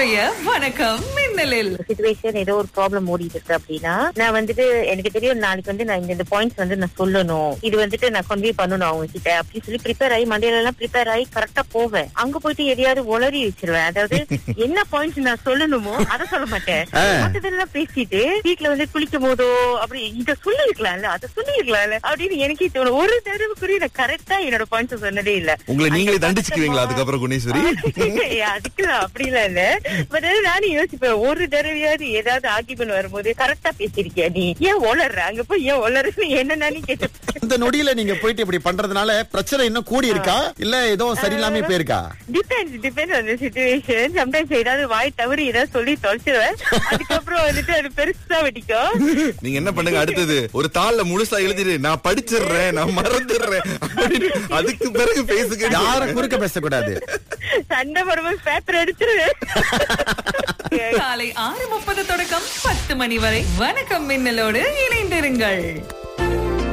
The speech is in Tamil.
இன்றைய வணக்கம் மின்னலில் சுச்சுவேஷன் ஏதோ ஒரு ப்ராப்ளம் ஓடிட்டு இருக்கு அப்படின்னா நான் வந்துட்டு எனக்கு தெரியும் நாளைக்கு வந்து நான் இந்த இந்த பாயிண்ட்ஸ் வந்து நான் சொல்லணும் இது வந்துட்டு நான் கொண்டு பண்ணணும் அவங்க கிட்ட அப்படின்னு சொல்லி ப்ரிப்பேர் ஆகி மண்டையில எல்லாம் ப்ரிப்பேர் ஆகி கரெக்டா போவேன் அங்க போயிட்டு எதையாவது உளறி வச்சிருவேன் அதாவது என்ன பாயிண்ட்ஸ் நான் சொல்லணுமோ அதை சொல்ல மாட்டேன் மத்ததெல்லாம் பேசிட்டு வீட்டுல வந்து குளிக்கும் போதோ அப்படி இத சொல்லிருக்கலாம்ல அதை சொல்லிருக்கலாம்ல அப்படின்னு எனக்கே தோணும் ஒரு தடவை கூட நான் கரெக்டா என்னோட பாயிண்ட்ஸ் சொன்னதே இல்ல உங்களை நீங்களே அந்த தண்டிச்சுக்குவீங்களா அதுக்கப்புறம் குணேஸ்வரி அதுக்கு அப்படிலாம் இல்ல பட் நானும் யோசிப்பேன் ஒரு தடவையாவது ஏதாவது ஆக்கிபன் வரும்போது கரெக்டா பேசிருக்கியா நீ ஏன் ஒளர்ற அங்க போய் ஏன் ஒளர்றன்னு என்ன நானே கேட்டு இந்த நொடியில நீங்க போயிட்டு இப்படி பண்றதுனால பிரச்சனை இன்னும் கூடி இருக்கா இல்ல ஏதோ சரியில்லாம போயிருக்கா டிபெண்ட்ஸ் டிபெண்ட்ஸ் அந்த சுச்சுவேஷன் சம்டைம்ஸ் ஏதாவது வாய் தவறி ஏதாவது சொல்லி தொலைச்சிருவேன் அதுக்கப்புறம் வந்துட்டு அது பெருசா வெடிக்கும் நீங்க என்ன பண்ணுங்க அடுத்தது ஒரு தாள்ல முழுசா எழுதிரு நான் படிச்சிடுறேன் நான் மறந்துடுறேன் அப்படின்னு அதுக்கு பிறகு பேசுங்க யாரும் குறுக்க பேசக்கூடாது சண்டை போடும்போது பேப்பர் எடுத்துருவேன் காலை ஆறு முப்பது தொடக்கம் பத்து மணி வரை வணக்கம் மின்னலோடு இணைந்திருங்கள்